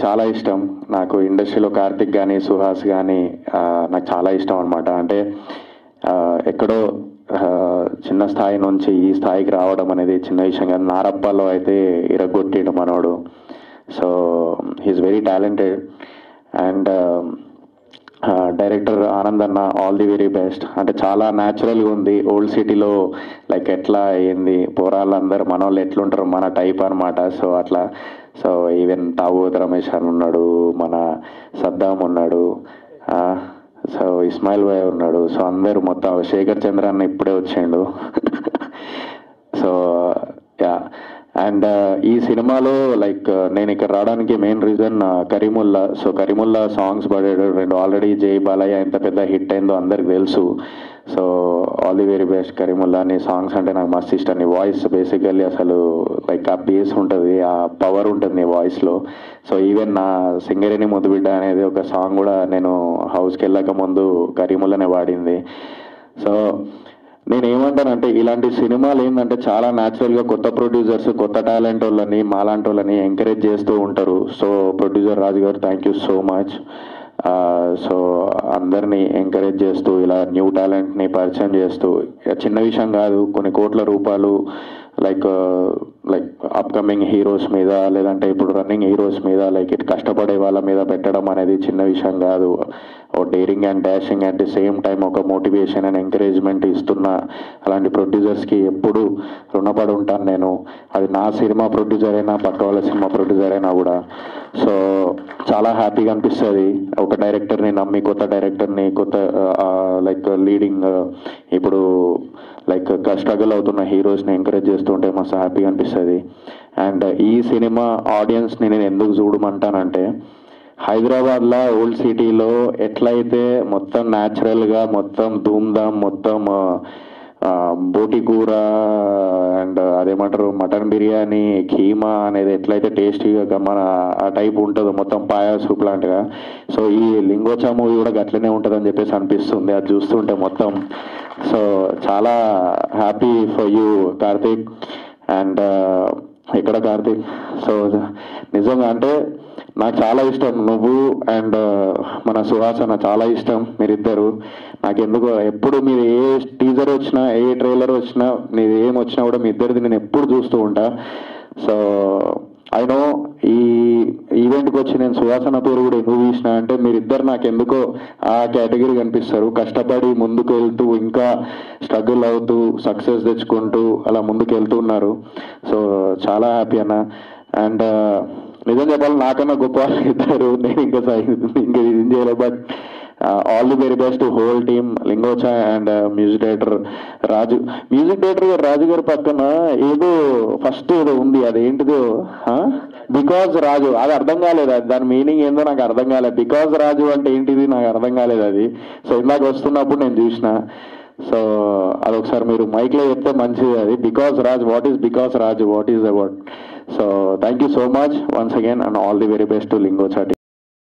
చాలా ఇష్టం నాకు ఇండస్ట్రీలో కార్తిక్ కానీ సుహాస్ కానీ నాకు చాలా ఇష్టం అనమాట అంటే ఆ, ఎక్కడో ఆ, చిన్న స్థాయి నుంచి ఈ స్థాయికి రావడం అనేది చిన్న విషయం కాదు నారప్పాలో అయితే ఇరగొట్టిడు మనోడు so he's very talented and director Anand అన్న ఆల్ ది వెరీ బెస్ట్ అంటే చాలా న్యాచురల్గా ఉంది ఓల్డ్ సిటీలో లైక్ ఎట్లా అయింది పోరాళ్ళందరూ మన వాళ్ళు ఎట్లుంటారు మన టైప్ అనమాట సో అట్లా సో ఈవెన్ తావూద్ రమేష్ అని ఉన్నాడు మన సద్దాం ఉన్నాడు ఆ, సో ఇస్మాయిల్ భాయ్ ఉన్నాడు సో అందరూ మొత్తం శేఖర్ చంద్ర అన్న ఇప్పుడే వచ్చిండు సో యా అండ్ ఈ సినిమాలో లైక్ నేను ఇక్కడ రావడానికి main reason Karimulla so Karimulla songs పడాడు రెండు ఆల్రెడీ జై బాలయ్య ఎంత పెద్ద హిట్ అయిందో అందరికి తెలుసు so all the very best Karimulla నీ సాంగ్స్ అంటే నాకు మస్తు ఇష్టం నీ వాయిస్ బేసికల్లీ అసలు లైక్ ఆ బేస్ ఉంటుంది ఆ పవర్ ఉంటుంది నీ వాయిస్లో సో ఈవెన్ నా సింగరేణి ముద్దుబిడ్డ అనేది ఒక సాంగ్ కూడా నేను హౌస్కి వెళ్ళక ముందు కరీముల్లానే పాడింది సో నేను ఏమంటానంటే ఇలాంటి సినిమాలు ఏంటంటే చాలా న్యాచురల్గా కొత్త ప్రొడ్యూసర్స్ కొత్త టాలెంట్ వాళ్ళని మాలాంటి వాళ్ళని ఎంకరేజ్ చేస్తూ ఉంటారు so producer Raju garu thank you so much so అందరినీ ఎంకరేజ్ చేస్తూ ఇలా న్యూ టాలెంట్ని పరిచయం చేస్తూ ఇక చిన్న విషయం కాదు కొన్ని కోట్ల రూపాయలు లైక్ లైక్ అప్కమింగ్ హీరోస్ మీద లేదంటే ఇప్పుడు రన్నింగ్ హీరోస్ మీద లైక్ ఇటు కష్టపడే వాళ్ళ మీద పెట్టడం అనేది చిన్న విషయం కాదు ఓ daring and dashing at the same time ఒక మోటివేషన్ అండ్ ఎంకరేజ్మెంట్ ఇస్తున్న అలాంటి ప్రొడ్యూసర్స్కి ఎప్పుడు రుణపడి ఉంటాను నేను అది నా సినిమా ప్రొడ్యూసర్ అయినా పక్క వాళ్ళ సినిమా ప్రొడ్యూసర్ అయినా కూడా సో చాలా హ్యాపీగా అనిపిస్తుంది ఒక డైరెక్టర్ని నమ్మి కొత్త డైరెక్టర్ని కొత్త లైక్ లీడింగ్ ఇప్పుడు లైక్ స్ట్రగుల్ అవుతున్న హీరోస్ని ఎంకరేజ్ చేస్తుంటే మస్తు హ్యాపీగా అనిపిస్తుంది అండ్ ఈ సినిమా ఆడియన్స్ని నేను ఎందుకు చూడమంటానంటే హైదరాబాద్లో ఓల్డ్ సిటీలో ఎట్లయితే మొత్తం న్యాచురల్గా మొత్తం ధూమ్ధామ్ మొత్తం ఆ, బోటి కూర అండ్ అదేమంటారు మటన్ బిర్యానీ కీమా అనేది ఎట్లయితే టేస్టీగా మన ఆ టైప్ ఉంటుందో మొత్తం పాయా సూప్ లాంటిగా సో ఈ లింగోచా మూవీ కూడా గట్లనే ఉంటుందని చెప్పేసి అనిపిస్తుంది అది చూస్తుంటే మొత్తం సో చాలా happy for you Karthik and ఎక్కడ కార్తీక్ సో నిజంగా అంటే నాకు చాలా ఇష్టం నువ్వు అండ్ మన సుహాసన చాలా ఇష్టం మీరిద్దరు నాకు ఎందుకో ఎప్పుడు మీరు ఏ టీజర్ వచ్చినా ఏ ట్రైలర్ వచ్చినా మీరు ఏం వచ్చినా కూడా మీ ఇద్దరిది నేను ఎప్పుడు చూస్తూ ఉంటా సో ఐ నో ఈ ఈవెంట్కి వచ్చి నేను సువాసన పేరు కూడా ఎందుకు తీసిన అంటే మీరిద్దరు నాకు ఎందుకో ఆ కేటగిరీ కనిపిస్తారు కష్టపడి ముందుకు వెళ్తూ ఇంకా స్ట్రగుల్ అవుతూ సక్సెస్ తెచ్చుకుంటూ అలా ముందుకు వెళ్తున్నారు సో చాలా హ్యాపీ అన్న అండ్ నిజం చెప్పాలి నాకన్నా గొప్ప వాళ్ళు ఇద్దరు నేను ఇంకా సై- ఇంకా ఇది చేయలేదు but all the very best whole team Lingocha and music director Raju music director garu Raju గారి పక్కన ఏదో ఫస్ట్ ఏదో ఉంది అది ఏంటిదో బికాజ్ రాజు అది అర్థం కాలేదు అది దాని మీనింగ్ ఏందో నాకు అర్థం కాలేదు బికాజ్ రాజు అంటే ఏంటిది నాకు అర్థం కాలేదు అది సో ఇందాక వస్తున్నప్పుడు నేను చూసిన సో అదొకసారి మీరు మైక్లో చెప్తే మంచిది అది because Raj what is because Raj what is about so thank you so much once again and all the very best to లింగోచా